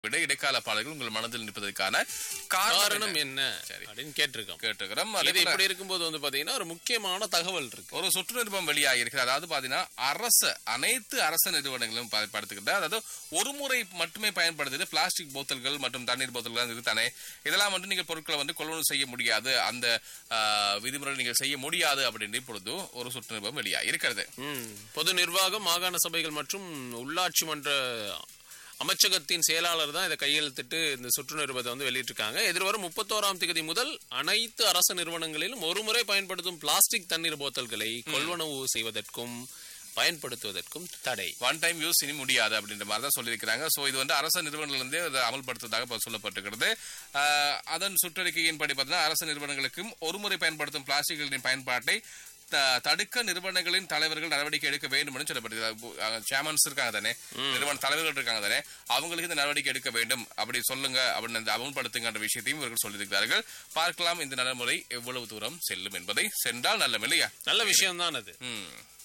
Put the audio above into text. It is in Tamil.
விட இடைக்கால பாடல்கள் உங்கள் மனதில் நிற்பதற்கான காரணம் காரணம் என்ன? என்ன சரி. அப்படின்னு கேட்டிருக்கோம் கேட்டுக்கிறோம் அதே இது போல இப்படி இருக்கும்போது வந்து பாத்தீங்கன்னா ஒரு முக்கியமான தகவல் இருக்கு ஒரு சுற்று நிருபம் வெளியாகி இருக்குது அதாவது பாத்தீங்கன்னா அரச அனைத்து அரச நிறுவனங்களும் பயன்படுத்துகின்ற அதாவது ஒரு முறை மட்டுமே பயன்படுத்துது பிளாஸ்டிக் போத்தல்கள் மற்றும் தண்ணீர் போத்தல்கள் இருக்கு தானே இதெல்லாம் வந்து நீங்கள் பொருட்களை வந்து கொள்வனவு செய்ய முடியாது அந்த ஆஹ், விதிமுறை நீங்கள் செய்ய முடியாது அப்படின்னு இப்பொழுது ஒரு சுற்று நிருபம் வெளியாகி இருக்கிறது ம். பொது நிர்வாகம் மாகாண சபைகள் மற்றும் உள்ளாட்சி மன்ற அமைச்சகத்தின் செயலாளர் தான் இதை கையெழுத்திட்டு இந்த சுற்று நிருபத்தை வந்து வெளியிட்டிருக்காங்க எதிர்வரும் முப்பத்தோராம் தேதி முதல் அனைத்து அரசு நிறுவனங்களிலும் ஒருமுறை பயன்படுத்தும் பிளாஸ்டிக் தண்ணீர் போத்தல்களை கொள்வனவு செய்வதற்கும் பயன்படுத்துவதற்கும் தடை ஒன் டைம் யூஸ் இனி முடியாது அப்படின்ற மாதிரி தான் சொல்லியிருக்கிறாங்க ஸோ இது வந்து அரசு நிறுவனங்களிலிருந்தே அதை அமல்படுத்துவதாக இப்ப சொல்லப்பட்டிருக்கிறது ஆஹ், அதன் சுற்றறிக்கையின்படி பார்த்தீங்கன்னா அரசு நிறுவனங்களுக்கும் ஒருமுறை பயன்படுத்தும் பிளாஸ்டிக்களின் பயன்பாட்டை த- தடுக்க நிறுவனங்களின் தலைவர்கள் நடவடிக்கை எடுக்க வேண்டும் என்று சொல்லப்பட்டிருக்கிறது சேர்மன்ஸ் இருக்காங்க தானே நிறுவன தலைவர்கள் இருக்காங்க தானே அவங்களுக்கு இந்த நடவடிக்கை எடுக்க வேண்டும் அப்படி சொல்லுங்க அப்படின்னு இந்த அமல்படுத்துங்கன்ற விஷயத்தையும் இவர்கள் சொல்லியிருக்கிறார்கள் பார்க்கலாம் இந்த நடைமுறை எவ்வளவு தூரம் செல்லும் என்பதை சென்றால் நல்லம் இல்லையா நல்ல விஷயம் தான் அது ம்